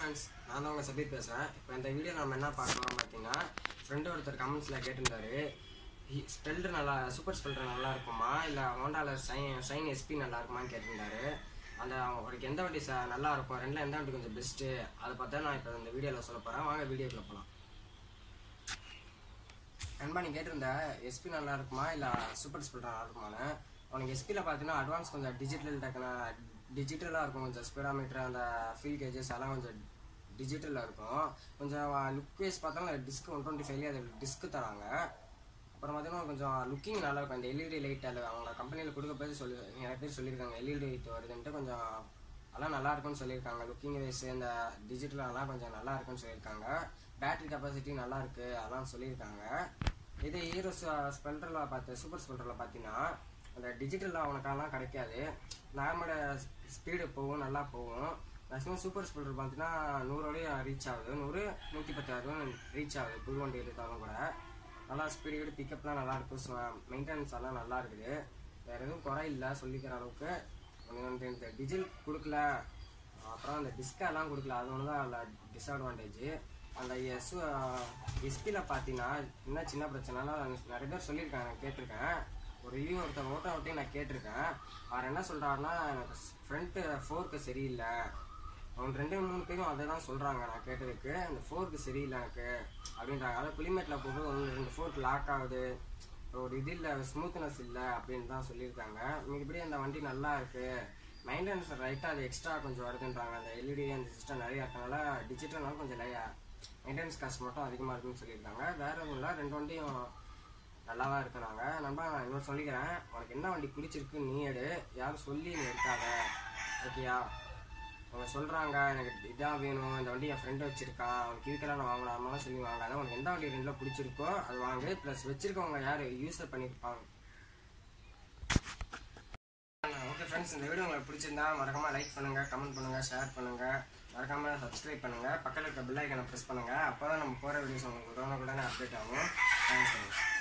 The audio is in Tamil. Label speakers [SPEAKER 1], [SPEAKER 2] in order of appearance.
[SPEAKER 1] ஃப்ரெண்ட்ஸ் நான் தான் உங்கள் சபீர் பேசுகிறேன் இப்போ இந்த வீடியோ நம்ம என்ன பார்க்க போகிறோம் பார்த்தீங்கன்னா ஃப்ரெண்டு ஒருத்தர் கமெண்ட்ஸில் கேட்டிருந்தாரு ஸ்பெல்டர் நல்லா சூப்பர் ஸ்பெல்டர் நல்லா இருக்குமா இல்லை ஹோண்டாவில் சைன் சைன் எஸ்பி நல்லா இருக்குமான்னு கேட்டிருந்தாரு அந்த அவருக்கு எந்த வண்டி ச நல்லா இருக்கும் ரெண்டில் எந்த வண்டி கொஞ்சம் பெஸ்ட்டு அதை பார்த்தா நான் இப்போ இந்த வீடியோவில் சொல்ல போகிறேன் வாங்க வீடியோக்குள்ள போகலாம் நண்பா நீ கேட்டிருந்த எஸ்பி நல்லா இருக்குமா இல்லை சூப்பர் ஸ்பீட் நல்லா இருக்குமான்னு உனக்கு எஸ்பியில் பார்த்தீங்கன்னா அட்வான்ஸ் கொஞ்சம் டிஜிட்டல் டக்குன டிஜிட்டலாக இருக்கும் கொஞ்சம் ஸ்பீடாமீட்டர் அந்த ஃபீல் கேஜஸ் அதெல்லாம் கொஞ்சம் டிஜிட்டலில் இருக்கும் கொஞ்சம் லுக் வைஸ் பார்த்தாலும் டிஸ்க் ஒன் டுவெண்ட்டி ஃபைவ்லேயே அது டிஸ்க் தராங்க அப்புறம் பார்த்தீங்கன்னா கொஞ்சம் லுக்கிங் நல்லா இருக்கும் அந்த எல்இடி லைட் அது அவங்க கம்பெனியில் கொடுக்க போது சொல்லி நிறைய பேர் சொல்லியிருக்காங்க எல்இடி லைட் வருதுன்ட்டு கொஞ்சம் அதெல்லாம் நல்லா இருக்கும்னு சொல்லியிருக்காங்க லுக்கிங் வைஸ் இந்த டிஜிட்டலெலாம் கொஞ்சம் நல்லா இருக்குன்னு சொல்லியிருக்காங்க பேட்டரி கெப்பாசிட்டி நல்லா இருக்கு அதெல்லாம் சொல்லியிருக்காங்க இதே ஹீரோ ஸ்பெல்டரில் பார்த்து சூப்பர் ஸ்பெல்டரில் பார்த்தீங்கன்னா அந்த டிஜிட்டலில் அவனுக்கெல்லாம் கிடைக்காது நார்மல ஸ்பீடு போகும் நல்லா போகும் மேக்ஸிமம் சூப்பர் ஸ்பெல்டர் பார்த்தீங்கன்னா நூறு வரையும் ரீச் ஆகுது நூறு நூற்றி பத்தாயிரம் ரீச் ஆகுது புது வண்டி எடுத்தாலும் கூட நல்லா ஸ்பீடு பிக்கப்லாம் நல்லா இருக்கும் மெயின்டெனன்ஸ் எல்லாம் நல்லா இருக்குது வேற எதுவும் குறை இல்லை சொல்லிக்கிற அளவுக்கு உனக்கு வந்து இந்த டிஜில் கொடுக்கல அப்புறம் அந்த டிஸ்கெல்லாம் கொடுக்கல அது ஒன்று தான் அதில் டிஸ்அட்வான்டேஜ் அந்த எஸ் எஸ்பியில் பார்த்தீங்கன்னா என்ன சின்ன பிரச்சனைனா நிறைய பேர் சொல்லியிருக்காங்க நான் கேட்டிருக்கேன் ஒரு ரிவ்யூ ஒருத்தர் ஓட்ட ஓட்டையும் நான் கேட்டிருக்கேன் அவர் என்ன சொல்கிறாருன்னா எனக்கு ஃப்ரண்ட்டு ஃபோர்க்கு சரியில்லை அவங்க ரெண்டு மூணு பேரும் அதை தான் சொல்கிறாங்க நான் கேட்டதுக்கு அந்த ஃபோர்க்கு சரியில்லை எனக்கு அப்படின்றாங்க அதாவது புலிமேட்டில் போகும்போது ஒன்று ரெண்டு ஃபோர்க் லாக் ஆகுது ஒரு இது இல்லை ஸ்மூத்னஸ் இல்லை அப்படின்னு தான் சொல்லியிருக்காங்க மிகப்படி அந்த வண்டி நல்லா இருக்குது மெயின்டெனன்ஸ் ரைட்டாக அது எக்ஸ்ட்ரா கொஞ்சம் வருதுன்றாங்க அந்த எல்இடி அந்த சிஸ்டம் நிறைய இருக்கனால டிஜிட்டல்னால கொஞ்சம் லையா மெயின்டெனன்ஸ் காஸ்ட் மட்டும் அதிகமாக இருக்குன்னு சொல்லியிருக்காங்க வேற எதுவும் இல்லை ரெண்டு வண்டியும் நல்லா தான் இருக்கிறாங்க நண்பா நான் இன்னொரு சொல்லிக்கிறேன் உனக்கு என்ன வண்டி பிடிச்சிருக்கு நீ எடு யாரும் சொல்லி நீ எடுக்காத ஓகேயா அவங்க சொல்கிறாங்க எனக்கு இதான் வேணும் இந்த வண்டி என் ஃப்ரெண்டு வச்சிருக்கான் அவனுக்கு இதுக்கெல்லாம் நான் வாங்கலாமெல்லாம் சொல்லி வாங்காத உனக்கு எந்த வண்டி ரெண்டில் பிடிச்சிருக்கோ அது வாங்கு ப்ளஸ் வச்சிருக்கவங்க யார் யூஸர் பண்ணியிருப்பாங்க ஓகே ஃப்ரெண்ட்ஸ் இந்த வீடியோ உங்களுக்கு பிடிச்சிருந்தா மறக்காமல் லைக் பண்ணுங்கள் கமெண்ட் பண்ணுங்கள் ஷேர் பண்ணுங்கள் மறக்காமல் சப்ஸ்கிரைப் பண்ணுங்கள் பக்கத்தில் இருக்க பெல் ஐக்கனை ப்ரெஸ் பண்ணுங்கள் அப்போ தான் நம்ம போகிற வீடியோஸ் உங்களுக்கு உடனே உடனே அப்டேட் ஆகும் தேங்க்ஸ்